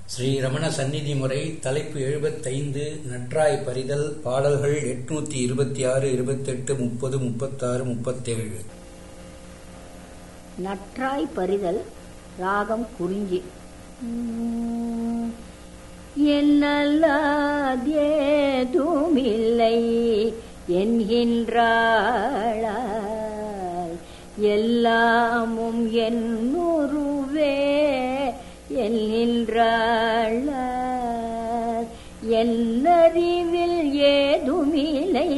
ஸ்ரீ ரமண சந்நிதி முறை தலைப்பு எழுபத்தைந்து நற்றாய் பறிதல் பாடல்கள் எட்நூத்தி இருபத்தி ஆறு இருபத்தெட்டு முப்பது முப்பத்தாறு முப்பத்தேழு நற்றாய் பறிதல் ராகம் குறிஞ்சி உம், என்னல்லாதேதுமில்லை என்கின்றாளாய் எல்லாமும் என்னுருவே என்கின்றாளாய் என்னறிவில் ஏதுமில்லை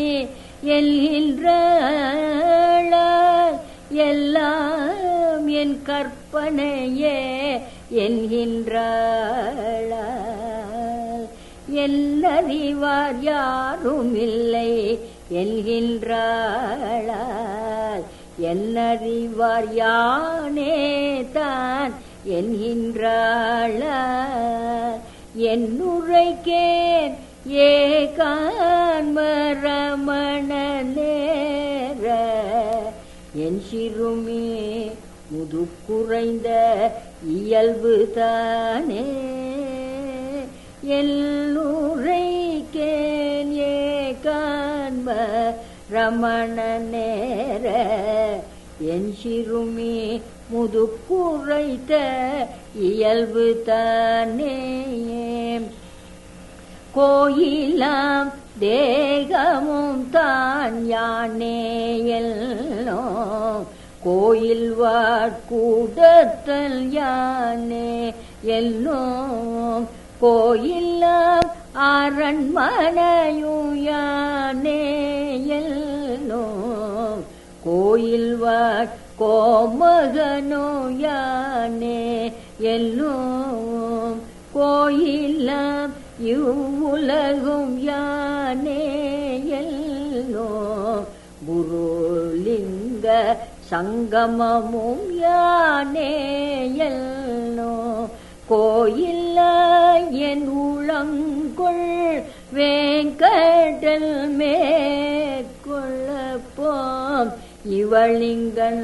என்கின்றாளாய் எல்லாம் என் கற்பனையே என்கின்றாளாய் என்னறிவார் யாருமில்லை என்கின்றாளாய் என்னறிவார் யானே தான் என்கின்றாளாய் என்னுரைக்கேன் ஏகான்மரமண நேர என் சிறுமி முதுக்குறைந்த இயல்பு தானே எல்லுரைக்கேன் ஏகான்ம ரமண நேர என் சிறுமி முதுக்குறைத்த இயல்பு தானே கோயிலாம் தேகமும் தான் யானே எல்லோம் கோயில் வாட்கூடத்தல் யானே எல்லோம் கோயிலாம் அரண்மனையும் யானே எல்லோம் கோயில் வாட் கோமகனோ யானே எல்லோம் கோயிலாம் இவ்வுலகும் யானே எல்லோ குருலிங்க சங்கமமும் யானே எல்லோ கோயில்ல என் உளங்கொள் வேங்கடல் மேற்கொள்ளப்போம் இவளிங்கள்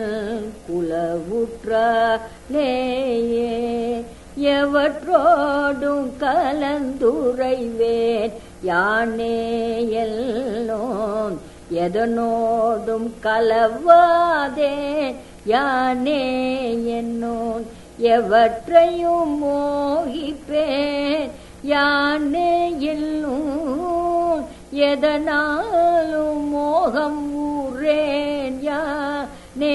குலவுற்றாலேயே எவற்றோடும் கலந்துரைவேன் யானே எல்லோம் எதனோடும் கலவாதே யானே என்னோன் எவற்றையும் மோகிப்பேன் யானே எல்லும் எதனாலும் மோகம் ஊரேன் யானே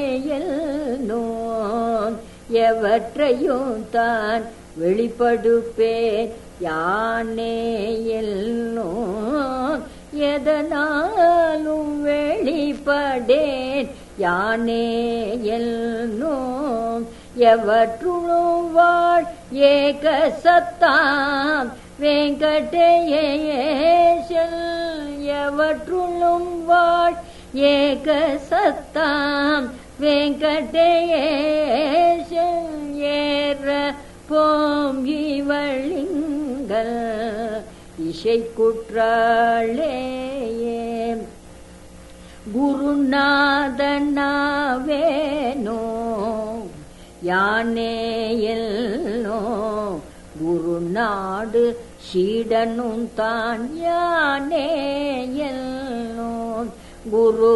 எல்லோன் எவற்றையும் தான் வெளிப்படுப்பேன் யானே எல்லோன் எதனாலும் வெளிப்படேன் யானே எல்லோம் எவற்றுளும் வாழ் ஏக சத்தாம் வெங்கடேயேசல் எவற்றுளும் வாழ் ஏக சத்தாம் வெங்கடேயேசல் ஏற போம் இவளிங்கள் இசை குற்றாளேயே குருநாதனாவேனோ யானே எல்லோ குருநாடு சீடனும் தான் யானே எல்லோ குரு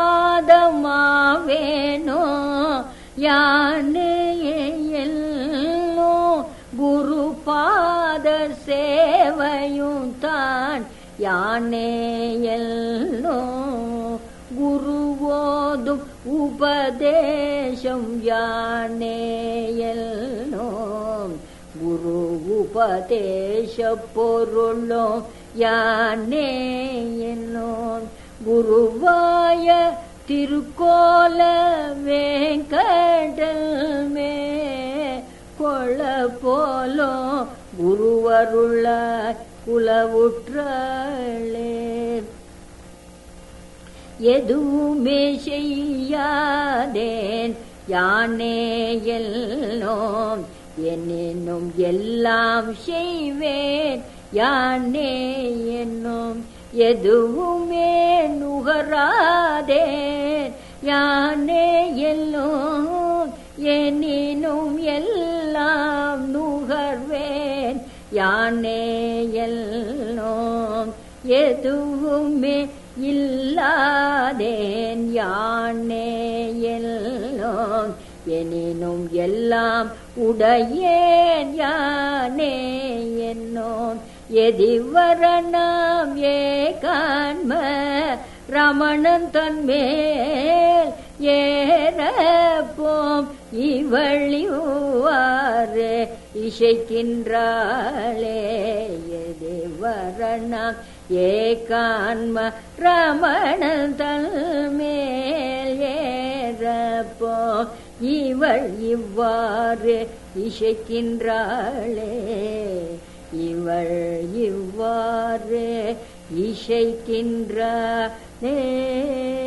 பாதமாவேனோ யானே எல்லோ குரு பாத சேவையும் தான் யானே எல்லோ குருவோதும் உபதேசம் யானே எல்லோம் குரு உபதேச பொருளும் யானே என்னோம் குருவாய திருக்கோல வேங்கடல் மே கொள்ள போலோ குருவருள குலவுற்றாளே எதுவுமே செய்யாதேன் யானே எல்லோம் என்னும் எல்லாம் செய்வேன் யானே என்னும் எதுவுமே நுகராதேன் யானே எல்லோம் எனினும் எல்லாம் நுகர்வே யானே எல்லோம் எதுவுமே இல்லாதேன் யானே எல்லோம் எனினும் எல்லாம் உடையேன் யானே என்னோம் எதிவரணம் ஏ காண்ம ரமணன் தன்மேல் ஏறப்போம் இவழிவாறு இசைக்கின்றாளே எதிவரணம் ஏ காண்ம ரமணன் தன்மேல் ஏறப்போம் இவள் இவ்வாறு இசைக்கின்றாளே இவள் இவ்வாறு இசைக்கின்ற